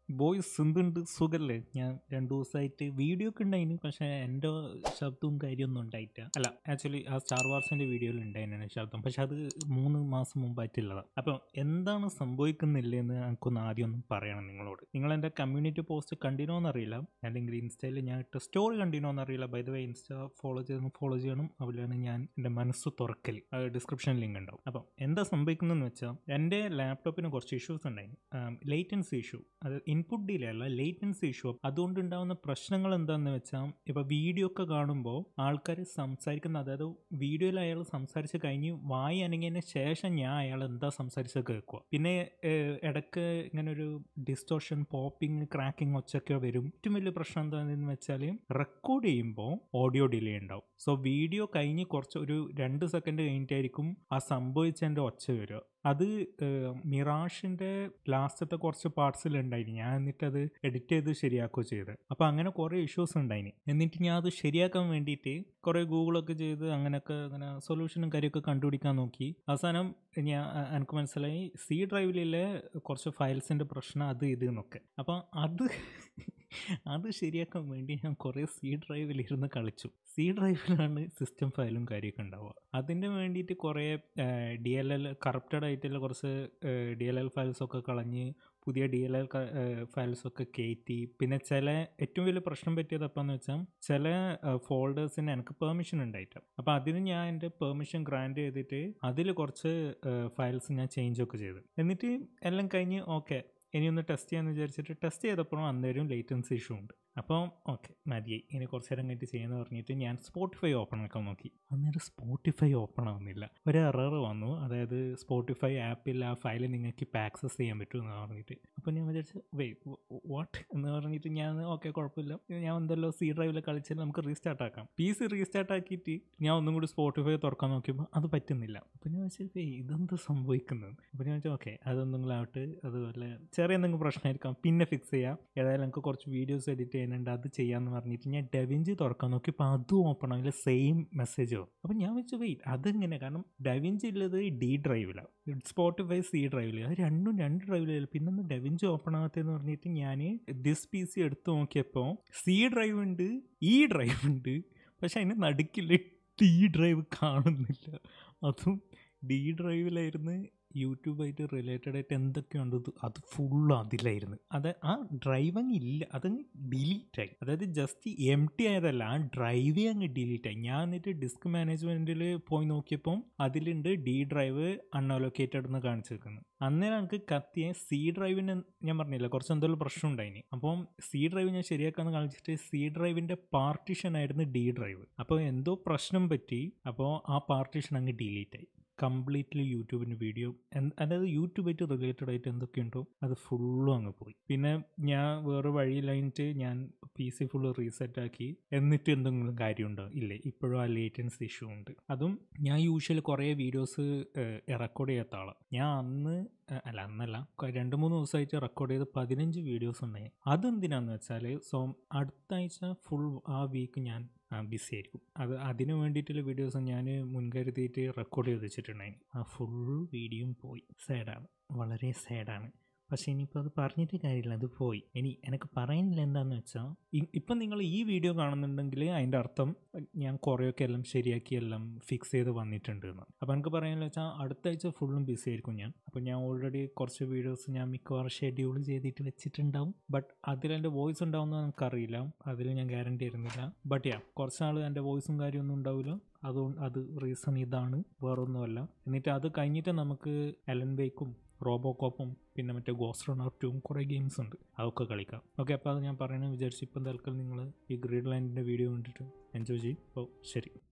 boys എന്തുണ്ട് സുഖല്ലേ ഞാൻ രണ്ടു ദിവസമായിട്ട് വീഡിയോ ഒക്കെ ഉണ്ടായിന് പക്ഷേ എൻ്റെ ശബ്ദവും കാര്യമൊന്നും ഉണ്ടായിട്ടില്ല അല്ല ആക്ച്വലി ആ സ്റ്റാർ വാർസിൻ്റെ വീഡിയോയിൽ ഉണ്ടായിരുന്നു ശബ്ദം പക്ഷെ അത് മൂന്ന് മാസം മുമ്പായിട്ടുള്ളതാണ് അപ്പം എന്താണ് സംഭവിക്കുന്നില്ലെന്ന് എനിക്കൊന്ന് ആദ്യം ഒന്ന് പറയണം നിങ്ങളോട് നിങ്ങൾ എൻ്റെ കമ്മ്യൂണിറ്റി പോസ്റ്റ് കണ്ടിനോ എന്നറിയില്ല അല്ലെങ്കിൽ ഇൻസ്റ്റയിൽ ഞാൻ ഇട്ട സ്റ്റോറി കണ്ടിനോ എന്നറിയില്ല by the way insta follow ചെയ്ത് ഫോളോ ചെയ്യണം അതിലാണ് ഞാൻ എൻ്റെ മനസ്സ് തുറക്കൽ ഡിസ്ക്രിപ്ഷൻ ലിങ്ക് ഉണ്ടാവും അപ്പം എന്താ സംഭവിക്കുന്നതെന്ന് വെച്ചാൽ എൻ്റെ ലാപ്ടോപ്പിന് കുറച്ച് ഇഷ്യൂസ് ഉണ്ടായി ലേറ്റൻസി ഇഷ്യൂ അത് ഇൻപുട്ട് ഡിലേ അല്ല ലേറ്റൻസി ഇഷ്യൂ അതുകൊണ്ട് ഉണ്ടാകുന്ന പ്രശ്നങ്ങൾ എന്താണെന്ന് വെച്ചാൽ ഇപ്പോൾ വീഡിയോ ഒക്കെ കാണുമ്പോൾ ആൾക്കാർ സംസാരിക്കുന്ന അതായത് വീഡിയോയിൽ അയാൾ സംസാരിച്ച് കഴിഞ്ഞ് വായി അനങ്ങിയതിന് ശേഷം ഞാൻ അയാൾ എന്താ സംസാരിച്ചത് കേൾക്കുക പിന്നെ ഏഹ്, ഇടയ്ക്ക് ഇങ്ങനെ ഒരു ഡിസ്റ്റോഷൻ പോപ്പിംഗ് ക്രാക്കിംഗ് ഒച്ചൊക്കെ വരും ഏറ്റവും വലിയ പ്രശ്നം എന്താണെന്ന് വെച്ചാൽ റെക്കോർഡ് ചെയ്യുമ്പോൾ ഓഡിയോ ഡിലേ ഉണ്ടാവും സോ വീഡിയോ കഴിഞ്ഞ് കുറച്ച് ഒരു രണ്ട് സെക്കൻഡ് കഴിഞ്ഞിട്ടായിരിക്കും ആ സംഭവിച്ചതിൻ്റെ ഒച്ച വരിക അത് മിറാഷിൻ്റെ ലാസ്റ്റത്തെ കുറച്ച് പാർട്സിൽ ഉണ്ടായിന് ഞാൻ എന്നിട്ട് അത് എഡിറ്റ് ചെയ്ത് ശരിയാക്കുകയോ ചെയ്ത് അപ്പോൾ അങ്ങനെ കുറേ ഇഷ്യൂസ് ഉണ്ടായിന് എന്നിട്ട് ഞാൻ അത് ശരിയാക്കാൻ വേണ്ടിയിട്ട് കുറേ ഗൂഗിളൊക്കെ ചെയ്ത് അങ്ങനെയൊക്കെ അങ്ങനെ സൊല്യൂഷനും കാര്യമൊക്കെ കണ്ടുപിടിക്കാൻ നോക്കി അവസാനം ഞാൻ എനിക്ക് മനസ്സിലായി സി ഡ്രൈവിലെ കുറച്ച് ഫയൽസിൻ്റെ പ്രശ്നം അത് ഇത് എന്നൊക്കെ അപ്പോൾ അത് അത് ശരിയാക്കാൻ വേണ്ടി ഞാൻ കുറേ സി ഡ്രൈവിലിരുന്ന് കളിച്ചു സി ഡ്രൈവിലാണ് സിസ്റ്റം ഫയലും കാര്യമൊക്കെ ഉണ്ടാവുക അതിന് വേണ്ടിയിട്ട് കുറേ ഡി എൽ എൽ കറപ്റ്റഡ് ആയിട്ടുള്ള കുറച്ച് ഡി എൽ എൽ ഫയൽസൊക്കെ കളഞ്ഞ് പുതിയ ഡി എൽ എൽ ഫയൽസൊക്കെ കയറ്റി പിന്നെ ചില ഏറ്റവും വലിയ പ്രശ്നം പറ്റിയത് എപ്പോഴെന്ന് വെച്ചാൽ ചില ഫോൾഡേഴ്സിന് എനിക്ക് പെർമിഷൻ ഉണ്ടായിട്ട് അപ്പോൾ അതിന് ഞാൻ എൻ്റെ പെർമിഷൻ ഗ്രാൻഡ് ചെയ്തിട്ട് അതിൽ കുറച്ച് ഫയൽസ് ഞാൻ ചേഞ്ച് ഒക്കെ ചെയ്തു എന്നിട്ട് എല്ലാം കഴിഞ്ഞ് ഓക്കെ ഇനി ഒന്ന് ടെസ്റ്റ് ചെയ്യാമെന്ന് വിചാരിച്ചിട്ട് ടെസ്റ്റ് ചെയ്തപ്പോഴും അന്നേരം ലേറ്റൻസി ഇഷ്യൂ ഉണ്ട് അപ്പം ഓക്കെ മതിയായി ഇനി കുറച്ച് നേരം കഴിഞ്ഞിട്ട് ചെയ്യാന്ന് പറഞ്ഞിട്ട് ഞാൻ സ്പോട്ടിഫൈ ഓപ്പൺ ആക്കാൻ നോക്കി അന്നേരം സ്പോട്ടിഫൈ ഓപ്പൺ ആവുന്നില്ല ഒരു എറർ വന്നു അതായത് സ്പോട്ടിഫൈ ആപ്പിൽ ആ ഫയൽ നിങ്ങൾക്ക് ഇപ്പോൾ ആക്സസ് ചെയ്യാൻ പറ്റും എന്ന് പറഞ്ഞിട്ട് അപ്പോൾ ഞാൻ വിചാരിച്ചു വേ വാട്ട് എന്ന് പറഞ്ഞിട്ട് ഞാൻ ഓക്കെ കുഴപ്പമില്ല ഞാൻ എന്തല്ലോ സി ഡ്രൈവിൽ കളിച്ചാൽ നമുക്ക് റീസ്റ്റാർട്ട് ആക്കാം പി സി റീസ്റ്റാർട്ട് ആക്കിയിട്ട് ഞാൻ ഒന്നും കൂടി സ്പോട്ടിഫൈ തുറക്കാൻ നോക്കിയപ്പോൾ അത് പറ്റുന്നില്ല അപ്പോൾ ഞാൻ വെച്ചാൽ വേ ഇതെന്ത് സംഭവിക്കുന്നത് അപ്പോൾ ഞാൻ വെച്ചാൽ ഓക്കെ അതൊന്നും ആവട്ടെ അതുപോലെ ചെറിയ എന്തെങ്കിലും പ്രശ്നമായിരിക്കാം പിന്നെ ഫിക്സ് ചെയ്യാം ഏതായാലും നമുക്ക് കുറച്ച് വീഡിയോസ് എഡിറ്റ് ചെയ്യാനുണ്ട് അത് ചെയ്യാമെന്ന് പറഞ്ഞിട്ട് ഞാൻ ഡെവിഞ്ചി തുറക്കാൻ നോക്കിയപ്പോൾ അതും ഓപ്പൺ ആവില്ല സെയിം മെസ്സേജ് വരും അപ്പം ഞാൻ വെച്ചു വെയിറ്റ് അതെങ്ങനെ കാരണം ഡെവിഞ്ചി ഉള്ളത് ഡി ഡ്രൈവിലാണ് സ്പോട്ടിഫൈ സി ഡ്രൈവിൽ അത് രണ്ടും രണ്ട് ഡ്രൈവിലല്ല പിന്നെ ഒന്ന് ഡെവിഞ്ചി ഓപ്പൺ ആകത്തെന്ന് പറഞ്ഞിട്ട് ഞാൻ ദിസ് പി സി എടുത്ത് നോക്കിയപ്പോൾ സി ഡ്രൈവ് ഉണ്ട് ഈ ഡ്രൈവ് ഉണ്ട് പക്ഷെ അതിന് നടുക്കില്ല ഡി ഡ്രൈവ് കാണുന്നില്ല അതും ഡി ഡ്രൈവിലായിരുന്നു യൂട്യൂബായിട്ട് റിലേറ്റഡ് ആയിട്ട് എന്തൊക്കെയുണ്ട് ഇത് അത് ഫുള്ള് അതിലായിരുന്നു അത് ആ ഡ്രൈവിങ് ഇല്ല അതങ്ങ് ഡിലീറ്റ് ആയി അതായത് ജസ്റ്റ് എം ടി ആയതല്ല ആ ഡ്രൈവേ അങ്ങ് ഡിലീറ്റ് ആയി ഞാൻ എന്നിട്ട് ഡിസ്ക് മാനേജ്മെൻറ്റിൽ പോയി നോക്കിയപ്പം അതിലുണ്ട് ഡി ഡ്രൈവ് അൺഅലോക്കേറ്റഡ് എന്ന് കാണിച്ചു വെക്കുന്നത് അന്നേരം എനിക്ക് കത്തിയ സി ഡ്രൈവിന് ഞാൻ പറഞ്ഞില്ല കുറച്ച് എന്തെങ്കിലും പ്രശ്നം ഉണ്ടായിനി അപ്പം സി ഡ്രൈവ് ഞാൻ ശരിയാക്കാന്ന് കാണിച്ചിട്ട് സി ഡ്രൈവിൻ്റെ പാർട്ടീഷൻ ആയിരുന്നു ഡി ഡ്രൈവ് അപ്പോൾ എന്തോ പ്രശ്നം പറ്റി അപ്പോൾ ആ പാർട്ടീഷൻ അങ്ങ് ഡിലീറ്റ് ആയി കംപ്ലീറ്റ്ലി യൂട്യൂബിൻ്റെ വീഡിയോ അതായത് യൂട്യൂബായിട്ട് റിലേറ്റഡ് ആയിട്ട് എന്തൊക്കെയുണ്ടോ അത് ഫുള്ളും അങ്ങ് പോയി പിന്നെ ഞാൻ വേറെ വഴിയിലായിട്ട് ഞാൻ പി സി ഫുള്ള് റീസെറ്റ് ആക്കി എന്നിട്ട് എന്തെങ്കിലും കാര്യമുണ്ടോ ഇല്ലേ ഇപ്പോഴും ആ ലേറ്റൻസ് ഇഷ്യൂ ഉണ്ട് അതും ഞാൻ യൂഷ്വലി കുറേ വീഡിയോസ് റെക്കോർഡ് ചെയ്യാത്ത ആളാണ് ഞാൻ അന്ന് ഏഹ് അല്ല അന്നല്ല ക- രണ്ട് മൂന്ന് ദിവസമായിട്ട് റെക്കോർഡ് ചെയ്ത് പതിനഞ്ച് വീഡിയോസ് ഉണ്ടായി അതെന്തിനാന്ന് വെച്ചാൽ സോ അടുത്ത ആഴ്ച ഫുൾ ആ വീക്ക് ഞാൻ ബിസി ആയിരിക്കും അത് അതിന് വേണ്ടിയിട്ടുള്ള വീഡിയോസ് ഞാൻ മുൻകരുതിയിട്ട് റെക്കോർഡ് ചെയ്ത് വെച്ചിട്ടുണ്ടായി ആ ഫുൾ വീഡിയോയും പോയി സാഡാണ് വളരെ സാഡാണ് പക്ഷേ ഇനിയിപ്പോൾ അത് പറഞ്ഞിട്ട് കാര്യമില്ല അത് പോയി ഇനി എനിക്ക് പറയുന്നില്ല എന്താണെന്ന് വെച്ചാൽ ഇപ്പം നിങ്ങൾ ഈ വീഡിയോ കാണുന്നുണ്ടെങ്കിൽ അതിൻ്റെ അർത്ഥം ഞാൻ കുറേയൊക്കെ എല്ലാം ശരിയാക്കി എല്ലാം ഫിക്സ് ചെയ്ത് വന്നിട്ടുണ്ട് എന്ന് അപ്പോൾ എനിക്ക് പറയാനുള്ള വെച്ചാൽ അടുത്ത ആഴ്ച ഫുള്ളും ബിസി ആയിരിക്കും ഞാൻ അപ്പോൾ ഞാൻ ഓൾറെഡി കുറച്ച് വീഡിയോസ് ഞാൻ മിക്കവാറും ഷെഡ്യൂൾ ചെയ്തിട്ട് വെച്ചിട്ടുണ്ടാവും ബട്ട് അതിലെൻ്റെ വോയിസ് ഉണ്ടാവുമെന്ന് നമുക്കറിയില്ല അതിൽ ഞാൻ ഗ്യാരണ്ടി തരുന്നില്ല ബട്ട് യാ കുറച്ച് നാൾ എൻ്റെ വോയിസും കാര്യമൊന്നും ഉണ്ടാവില്ല അതുകൊണ്ട് അത് റീസൺ ഇതാണ് വേറൊന്നുമല്ല എന്നിട്ട് അത് കഴിഞ്ഞിട്ട് നമുക്ക് എലൻ ബേക്കും റോബോകോപ്പും പിന്നെ മറ്റേ ഗോസ്ട്രോണർട്ടും കുറേ ഗെയിംസ് ഉണ്ട് അതൊക്കെ കളിക്കാം ഓക്കെ അപ്പോൾ അത് ഞാൻ പറയണമെന്ന് വിചാരിച്ചു ഇപ്പം തൽക്കാലം നിങ്ങൾ ഈ ഗ്രീഡ് ലൈനിൻ്റെ വീഡിയോ കണ്ടിട്ട് എൻജോയ് ചെയ്യും അപ്പോൾ ശരി